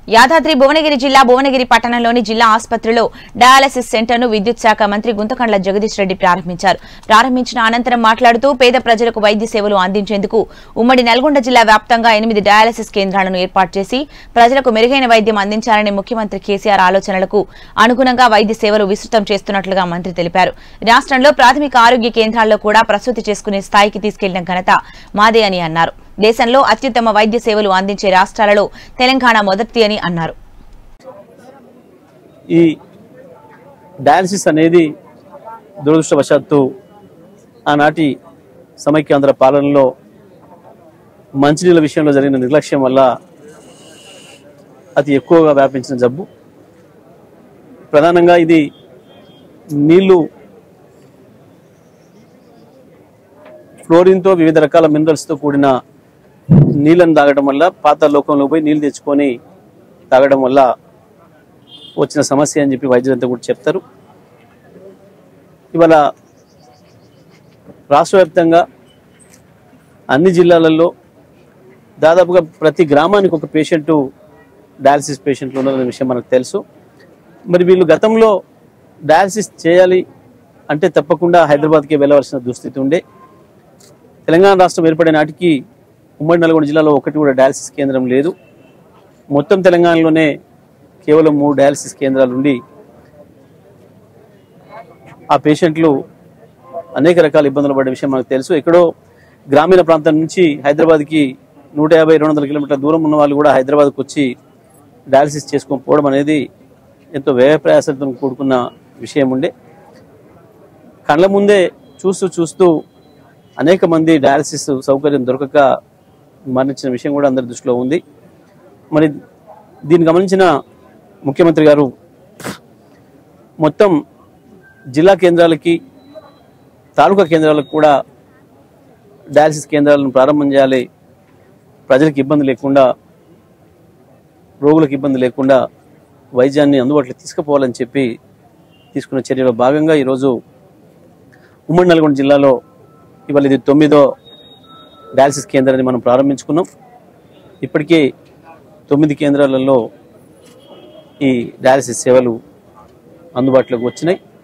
యాదాద్రి భువనగిరి జిల్లా భువనగిరి పట్టణంలోని జిల్లా ఆసుపత్రిలో డయాలసిస్ సెంటర్ను విద్యుత్ శాఖ మంత్రి గుంతకండ్ల జగదీష్ రెడ్డి ప్రారంభించారు ప్రారంభించిన అనంతరం మాట్లాడుతూ పేద ప్రజలకు వైద్య సేవలు అందించేందుకు ఉమ్మడి నల్గొండ జిల్లా వ్యాప్తంగా ఎనిమిది డయాలసిస్ కేంద్రాలను ఏర్పాటు చేసి ప్రజలకు మెరుగైన వైద్యం అందించాలని ముఖ్యమంత్రి కేసీఆర్ ఆలోచనలకు అనుగుణంగా వైద్య సేవలు విస్తృతం చేస్తున్నట్లుగా మంత్రి తెలిపారు రాష్ట్రంలో ప్రాథమిక ఆరోగ్య కేంద్రాల్లో కూడా ప్రసూతి చేసుకునే స్థాయికి తీసుకెళ్లిన ఘనత మాదే అని అన్నారు దేశంలో అత్యుత్తమ వైద్య సేవలు అందించే రాష్ట్రాలలో తెలంగాణ మొదటి అని అన్నారు ఈ డయాలసిస్ అనేది దురదృష్టవశాత్తు ఆనాటి సమైక్యాంధ్ర పాలనలో మంచినీళ్ళ విషయంలో జరిగిన నిర్లక్ష్యం వల్ల అతి ఎక్కువగా వ్యాపించిన జబ్బు ప్రధానంగా ఇది నీళ్లు ఫ్లోరిన్తో వివిధ రకాల మినరల్స్తో కూడిన నీళ్ళని తాగడం వల్ల పాత లోకంలో పోయి నీళ్ళు తెచ్చుకొని తాగడం వల్ల వచ్చిన సమస్య అని చెప్పి వైద్యులంతా కూడా చెప్తారు ఇవాళ రాష్ట్ర వ్యాప్తంగా అన్ని జిల్లాలలో దాదాపుగా ప్రతి గ్రామానికి ఒక పేషెంట్ డయాలసిస్ పేషెంట్లు ఉన్నారనే విషయం మనకు తెలుసు మరి వీళ్ళు గతంలో డయాలసిస్ చేయాలి అంటే తప్పకుండా హైదరాబాద్కి వెళ్ళవలసిన దుస్థితి ఉండే తెలంగాణ రాష్ట్రం ఏర్పడే నాటికి ఉమ్మడి నల్గొండ జిల్లాలో ఒకటి కూడా డయాలసిస్ కేంద్రం లేదు మొత్తం తెలంగాణలోనే కేవలం మూడు డయాలసిస్ కేంద్రాలు ఉండి ఆ పేషెంట్లు అనేక రకాల ఇబ్బందులు పడే విషయం మనకు తెలుసు ఎక్కడో గ్రామీణ ప్రాంతం నుంచి హైదరాబాద్కి నూట యాభై రెండు వందల కిలోమీటర్ల దూరం ఉన్న వాళ్ళు కూడా హైదరాబాద్కి వచ్చి డయాలసిస్ చేసుకొని పోవడం అనేది ఎంతో వ్యయ ప్రయాసంతో కూడుకున్న విషయం ఉండే కళ్ళ ముందే చూస్తూ చూస్తూ అనేక మంది డయాలసిస్ సౌకర్యం దొరకక మరణించిన విషయం కూడా అందరి దృష్టిలో ఉంది మరి దీన్ని గమనించిన ముఖ్యమంత్రి గారు మొత్తం జిల్లా కేంద్రాలకి తాలూకా కేంద్రాలకు కూడా డయాలసిస్ కేంద్రాలను ప్రారంభం చేయాలి ప్రజలకు ఇబ్బంది లేకుండా రోగులకు ఇబ్బంది లేకుండా వైద్యాన్ని అందుబాటులో తీసుకుపోవాలని చెప్పి తీసుకున్న చర్యలో భాగంగా ఈరోజు ఉమ్మడి నల్గొండ జిల్లాలో ఇవాళ ఇది తొమ్మిదో డయాలసిస్ కేంద్రాన్ని మనం ప్రారంభించుకున్నాం ఇప్పటికే తొమ్మిది కేంద్రాలలో ఈ డయాలసిస్ సేవలు అందుబాటులోకి వచ్చినాయి